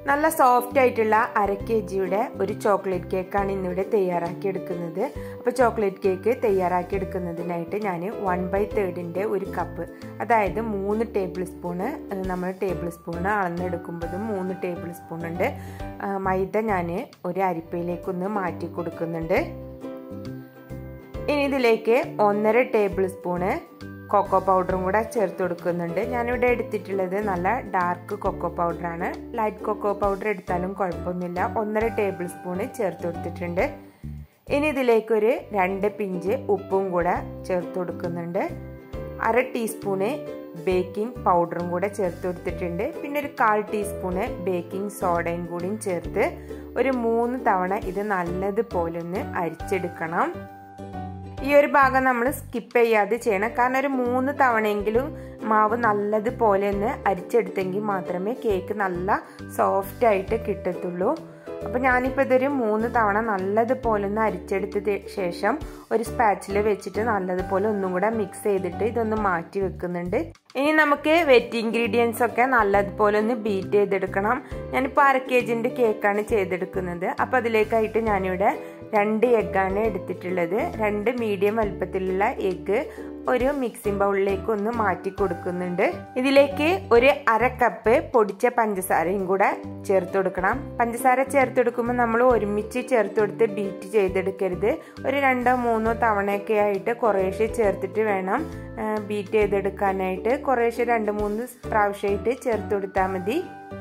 നല്ല സോഫ്റ്റ് ആയിട്ടുള്ള അര കെ ജിയുടെ ഒരു ചോക്ലേറ്റ് കേക്കാണ് ഇന്നിവിടെ തയ്യാറാക്കി എടുക്കുന്നത് അപ്പോൾ ചോക്ലേറ്റ് കേക്ക് തയ്യാറാക്കി എടുക്കുന്നതിനായിട്ട് ഞാൻ വൺ ബൈ തേർഡിൻ്റെ ഒരു കപ്പ് അതായത് മൂന്ന് ടേബിൾ സ്പൂണ് നമ്മൾ ടേബിൾ സ്പൂണ് അളന്നെടുക്കുമ്പോഴും മൂന്ന് ടേബിൾ സ്പൂൺ ഉണ്ട് മൈദ ഞാൻ ഒരു അരിപ്പയിലേക്കൊന്ന് മാറ്റി കൊടുക്കുന്നുണ്ട് ഇനി ഇതിലേക്ക് ഒന്നര ടേബിൾ സ്പൂണ് കൊക്കോ പൗഡറും കൂടെ ചേർത്ത് കൊടുക്കുന്നുണ്ട് ഞാനിവിടെ എടുത്തിട്ടുള്ളത് നല്ല ഡാർക്ക് കൊക്കോ പൗഡറാണ് ലൈറ്റ് കൊക്കോ പൗഡർ എടുത്താലും കുഴപ്പമൊന്നുമില്ല ഒന്നര ടേബിൾ സ്പൂണ് ചേർത്ത് കൊടുത്തിട്ടുണ്ട് ഇനി ഇതിലേക്കൊരു രണ്ട് പിഞ്ച് ഉപ്പും കൂടെ ചേർത്ത് കൊടുക്കുന്നുണ്ട് അര ടീസ്പൂണ് ബേക്കിംഗ് പൗഡറും കൂടെ ചേർത്ത് കൊടുത്തിട്ടുണ്ട് പിന്നെ ഒരു കാൽ ടീസ്പൂണ് ബേക്കിംഗ് സോഡയും കൂടിയും ചേർത്ത് ഒരു മൂന്ന് തവണ ഇത് നല്ലതുപോലെ ഒന്ന് അരിച്ചെടുക്കണം ഈ ഒരു ഭാഗം നമ്മൾ സ്കിപ്പ് ചെയ്യാതെ ചെയ്യണം കാരണം ഒരു മൂന്ന് തവണയെങ്കിലും മാവ് നല്ലതുപോലെ ഒന്ന് അരിച്ചെടുത്തെങ്കിൽ മാത്രമേ കേക്ക് നല്ല സോഫ്റ്റ് ആയിട്ട് കിട്ടത്തുള്ളൂ അപ്പോൾ ഞാനിപ്പോൾ ഇതൊരു മൂന്ന് തവണ നല്ലതുപോലെ ഒന്ന് അരിച്ചെടുത്ത ശേഷം ഒരു സ്പാച്ചിൽ വെച്ചിട്ട് നല്ലതുപോലെ ഒന്നും കൂടെ മിക്സ് ചെയ്തിട്ട് ഇതൊന്ന് മാറ്റി വെക്കുന്നുണ്ട് ഇനി നമുക്ക് വെറ്റ് ഇൻഗ്രീഡിയൻസ് ഒക്കെ നല്ലതുപോലെ ഒന്ന് ബീറ്റ് ചെയ്തെടുക്കണം ഞാനിപ്പോൾ അര കെ ജിൻ്റെ കേക്കാണ് ചെയ്തെടുക്കുന്നത് അപ്പോൾ അതിലേക്കായിട്ട് ഞാനിവിടെ രണ്ട് എഗ്ഗാണ് എടുത്തിട്ടുള്ളത് രണ്ട് മീഡിയം വലുപ്പത്തിലുള്ള എഗ്ഗ് ഒരു മിക്സിംഗ് ബൗളിലേക്ക് ഒന്ന് മാറ്റി കൊടുക്കുന്നുണ്ട് ഇതിലേക്ക് ഒരു അര കപ്പ് പൊടിച്ച പഞ്ചസാരയും കൂടെ ചേർത്ത് കൊടുക്കണം പഞ്ചസാര ചേർത്ത് കൊടുക്കുമ്പോൾ നമ്മൾ ഒരുമിച്ച് ചേർത്ത് കൊടുത്ത് ബീറ്റ് ചെയ്തെടുക്കരുത് ഒരു രണ്ടോ മൂന്നോ തവണയൊക്കെ ആയിട്ട് കുറേശ്ശെ ചേർത്തിട്ട് വേണം ബീറ്റ് ചെയ്തെടുക്കാനായിട്ട് കുറേശ്ശെ രണ്ട് മൂന്ന് പ്രാവശ്യമായിട്ട് ചേർത്ത് കൊടുത്താൽ മതി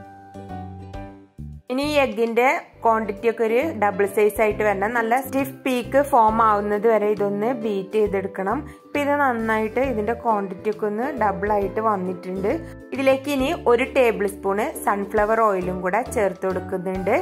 ഇനി ഈ എഗ്ഗിന്റെ ക്വാണ്ടിറ്റി ഒക്കെ ഒരു ഡബിൾ സൈസ് ആയിട്ട് വരണം നല്ല സ്റ്റിഫ് പീക്ക് ഫോം ആവുന്നത് വരെ ഇതൊന്ന് ബീറ്റ് ചെയ്തെടുക്കണം ഇപ്പം ഇത് നന്നായിട്ട് ഇതിന്റെ ക്വാണ്ടിറ്റി ഒക്കെ ഒന്ന് ഡബിൾ ആയിട്ട് വന്നിട്ടുണ്ട് ഇതിലേക്ക് ഇനി ഒരു ടേബിൾ സ്പൂണ് സൺഫ്ലവർ ഓയിലും കൂടെ ചേർത്ത് കൊടുക്കുന്നുണ്ട്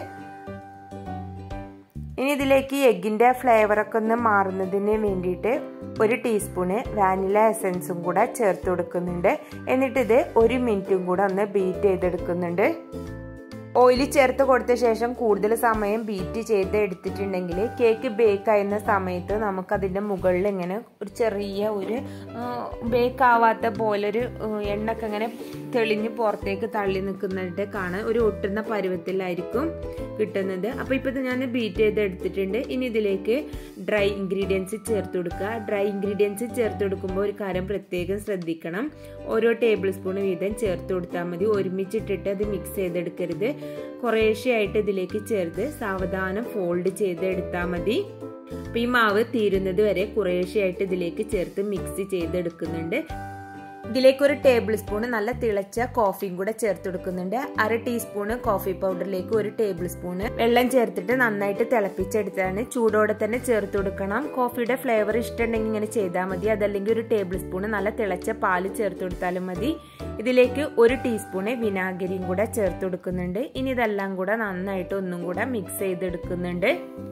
ഇനി ഇതിലേക്ക് എഗ്ഗിന്റെ ഫ്ലേവർ ഒക്കെ ഒന്ന് മാറുന്നതിന് വേണ്ടിയിട്ട് ഒരു ടീസ്പൂണ് വാനില എസൻസും കൂടെ ചേർത്ത് കൊടുക്കുന്നുണ്ട് എന്നിട്ട് ഇത് ഒരു മിനിറ്റും കൂടെ ഒന്ന് ബീറ്റ് ചെയ്തെടുക്കുന്നുണ്ട് ഓയിൽ ചേർത്ത് കൊടുത്ത ശേഷം കൂടുതൽ സമയം ബീറ്റ് ചെയ്ത് എടുത്തിട്ടുണ്ടെങ്കിൽ കേക്ക് ബേക്ക് ആയിരുന്ന സമയത്ത് നമുക്കതിൻ്റെ മുകളിൽ ഇങ്ങനെ ഒരു ചെറിയ ഒരു ബേക്ക് ആവാത്ത പോലെ ഒരു എണ്ണൊക്കെ ഇങ്ങനെ തെളിഞ്ഞ് പുറത്തേക്ക് തള്ളി നിൽക്കുന്നതായിട്ട് കാണാൻ ഒരു ഒട്ടുന്ന പരുവത്തിലായിരിക്കും കിട്ടുന്നത് അപ്പോൾ ഇപ്പോൾ ഇത് ഞാൻ ബീറ്റ് ചെയ്ത് എടുത്തിട്ടുണ്ട് ഇനി ഇതിലേക്ക് ഡ്രൈ ഇൻഗ്രീഡിയൻസ് ചേർത്ത് കൊടുക്കുക ഡ്രൈ ഇൻഗ്രീഡിയൻസ് ചേർത്ത് കൊടുക്കുമ്പോൾ ഒരു കാര്യം പ്രത്യേകം ശ്രദ്ധിക്കണം ഓരോ ടേബിൾ സ്പൂൺ വീതം ചേർത്ത് കൊടുത്താൽ മതി ഒരുമിച്ചിട്ടിട്ട് അത് മിക്സ് ചെയ്തെടുക്കരുത് കുറേശ്ശെയായിട്ട് ഇതിലേക്ക് ചേർത്ത് സാവധാനം ഫോൾഡ് ചെയ്ത് എടുത്താൽ മതി അപ്പം ഈ മാവ് തീരുന്നത് വരെ കുറേശ്ശെയായിട്ട് ഇതിലേക്ക് ചേർത്ത് മിക്സ് ചെയ്തെടുക്കുന്നുണ്ട് ഇതിലേക്ക് ഒരു ടേബിൾ സ്പൂൺ നല്ല തിളച്ച കോഫിയും കൂടെ ചേർത്ത് കൊടുക്കുന്നുണ്ട് അര ടീസ്പൂണ് കോഫി പൗഡറിലേക്ക് ഒരു ടേബിൾ സ്പൂണ് വെള്ളം ചേർത്തിട്ട് നന്നായിട്ട് തിളപ്പിച്ചെടുത്താണ് ചൂടോടെ തന്നെ ചേർത്ത് കൊടുക്കണം കോഫിയുടെ ഫ്ലേവർ ഇഷ്ടമുണ്ടെങ്കിൽ ഇങ്ങനെ ചെയ്താൽ മതി അതല്ലെങ്കിൽ ഒരു ടേബിൾ സ്പൂണ് നല്ല തിളച്ച പാല് ചേർത്ത് കൊടുത്താലും മതി ഇതിലേക്ക് ഒരു ടീസ്പൂണ് വിനാഗിരിയും കൂടെ ചേർത്ത് കൊടുക്കുന്നുണ്ട് ഇനി ഇതെല്ലാം കൂടെ നന്നായിട്ട് ഒന്നും കൂടെ മിക്സ് ചെയ്തെടുക്കുന്നുണ്ട്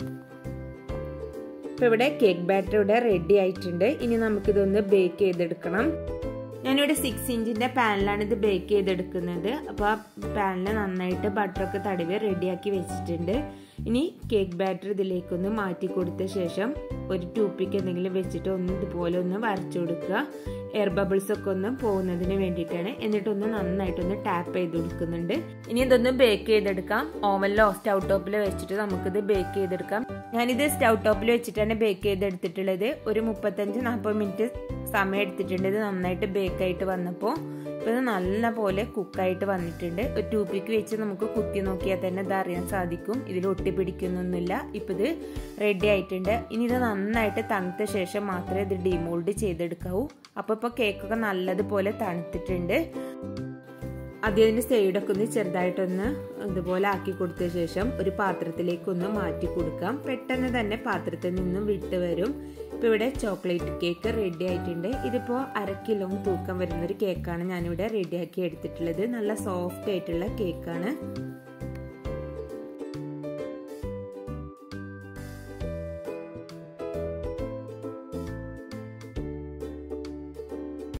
ഇപ്പൊ ഇവിടെ കേക്ക് ബാറ്റർ ഇവിടെ റെഡി ആയിട്ടുണ്ട് ഇനി നമുക്കിതൊന്ന് ബേക്ക് ചെയ്തെടുക്കണം ഞാനിവിടെ സിക്സ് ഇഞ്ചിന്റെ പാനിലാണ് ഇത് ബേക്ക് ചെയ്തെടുക്കുന്നത് അപ്പോൾ ആ പാനിൽ നന്നായിട്ട് ബട്ടറൊക്കെ തടവി റെഡിയാക്കി വെച്ചിട്ടുണ്ട് ഇനി കേക്ക് ബാറ്റർ ഇതിലേക്കൊന്ന് മാറ്റി കൊടുത്ത ശേഷം ഒരു ടൂപ്പിക്ക് എന്തെങ്കിലും വെച്ചിട്ട് ഒന്ന് ഇതുപോലെ ഒന്ന് വരച്ചു കൊടുക്കുക എയർ ബബിൾസ് ഒക്കെ ഒന്ന് പോകുന്നതിന് വേണ്ടിയിട്ടാണ് എന്നിട്ടൊന്ന് നന്നായിട്ടൊന്ന് ടാപ്പ് ചെയ്ത് കൊടുക്കുന്നുണ്ട് ഇനി ഇതൊന്ന് ബേക്ക് ചെയ്തെടുക്കാം ഓവനിലോ സ്റ്റൗ ടോപ്പിലോ വെച്ചിട്ട് നമുക്കിത് ബേക്ക് ചെയ്തെടുക്കാം ഞാനിത് സ്റ്റൗ ടോപ്പിൽ വെച്ചിട്ടാണ് ബേക്ക് ചെയ്തെടുത്തിട്ടുള്ളത് ഒരു മുപ്പത്തഞ്ച് നാൽപ്പത് മിനിറ്റ് സമയം എടുത്തിട്ടുണ്ട് ഇത് നന്നായിട്ട് ബേക്ക് ആയിട്ട് വന്നപ്പോൾ ഇപ്പോൾ ഇത് നല്ല പോലെ കുക്കായിട്ട് വന്നിട്ടുണ്ട് ഒരു ടൂപ്പിക്ക് വെച്ച് നമുക്ക് കുത്തി നോക്കിയാൽ തന്നെ ഇത് അറിയാൻ സാധിക്കും ഇതിൽ ഒട്ടിപ്പിടിക്കുന്നൊന്നുമില്ല ഇപ്പോൾ ഇത് റെഡി ആയിട്ടുണ്ട് ഇനി ഇത് നന്നായിട്ട് തണുത്ത ശേഷം മാത്രമേ ഇത് ഡിമോൾഡ് ചെയ്തെടുക്കാവൂ അപ്പോൾ ഇപ്പോൾ കേക്കൊക്കെ നല്ലതുപോലെ തണുത്തിട്ടുണ്ട് അതിൻ്റെ സൈഡൊക്കെ ഒന്ന് ചെറുതായിട്ടൊന്ന് ഇതുപോലെ ആക്കി കൊടുത്ത ശേഷം ഒരു പാത്രത്തിലേക്ക് ഒന്ന് മാറ്റി കൊടുക്കാം പെട്ടെന്ന് തന്നെ പാത്രത്തിൽ നിന്നും വിട്ട് വരും ഇപ്പോൾ ഇവിടെ ചോക്ലേറ്റ് കേക്ക് റെഡി ആയിട്ടുണ്ട് ഇതിപ്പോൾ അര കിലോ തൂക്കം വരുന്ന ഒരു കേക്കാണ് ഞാനിവിടെ റെഡിയാക്കി എടുത്തിട്ടുള്ളത് നല്ല സോഫ്റ്റ് ആയിട്ടുള്ള കേക്കാണ്